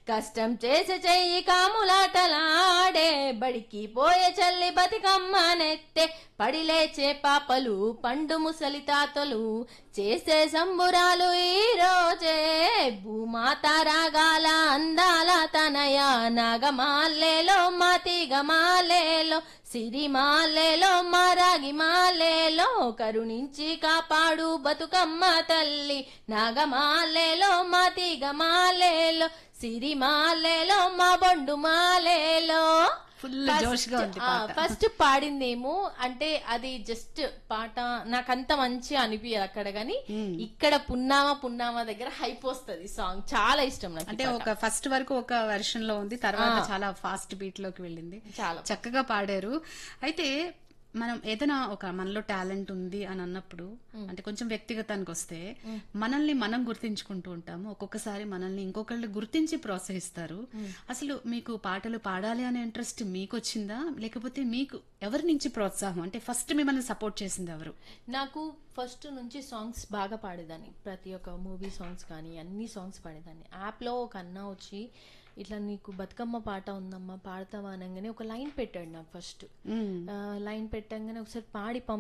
కష్టం చేసి చెయ్యి కాములాటలాడే బడికి పోయే చల్లి బతికమ్మ నెత్తే పడి లేచే పాపలు పండు ముసలి తాతలు చేసే సంబురాలు ఈ రోజే భూమాత రాగాల అందాల తనయ నాగమాలేలో మాతిగమాలేలో సిరిమాలేలో మారాగి మాలేలో కరుణించి కాపాడు బతుకమ్మ తల్లి నాగమాలేలో మాతిగమాలేలో సిరిమాలేలో మా బొండు మాలేలో ఫుల్ జోష్గా ఉంది పాట ఫస్ట్ పాడిందేమో అంటే అది జస్ట్ పాట నాకంత మంచి అనిపించదు అక్కడ గాని ఇక్కడ పున్నామా పున్నామా దగ్గర హైప్ వస్తుంది సాంగ్ చాలా ఇష్టం నాకు ఈ అంటే పాట. ఒక ఫస్ట్ వరకు ఒక వెర్షన్ లో ఉంది తర్వాత చాలా ఫాస్ట్ బీట్ లోకి వెళ్ళింది చాలా చక్కగా పాడారు అయితే మనం ఏదైనా ఒక మనలో టాలెంట్ ఉంది అని అన్నప్పుడు అంటే కొంచెం వ్యక్తిగతానికి వస్తే మనల్ని మనం గుర్తించుకుంటూ ఉంటాము ఒక్కొక్కసారి మనల్ని ఇంకొకళ్ళు గుర్తించి ప్రోత్సహిస్తారు అసలు మీకు పాటలు పాడాలి అనే ఇంట్రెస్ట్ మీకు వచ్చిందా లేకపోతే మీకు ఎవరి నుంచి ప్రోత్సాహం అంటే ఫస్ట్ మిమ్మల్ని సపోర్ట్ చేసింది ఎవరు నాకు ఫస్ట్ నుంచి సాంగ్స్ బాగా పాడేదాన్ని ప్రతి ఒక్క మూవీ సాంగ్స్ కానీ అన్ని సాంగ్స్ పాడేదాన్ని యాప్లో ఒక అన్న వచ్చి ఇట్లా నీకు బతుకమ్మ పాట ఉందమ్మా పాడతావా అనగానే ఒక లైన్ పెట్టాడు నాకు ఫస్ట్ లైన్ పెట్టంగానే ఒకసారి పాడి పంపు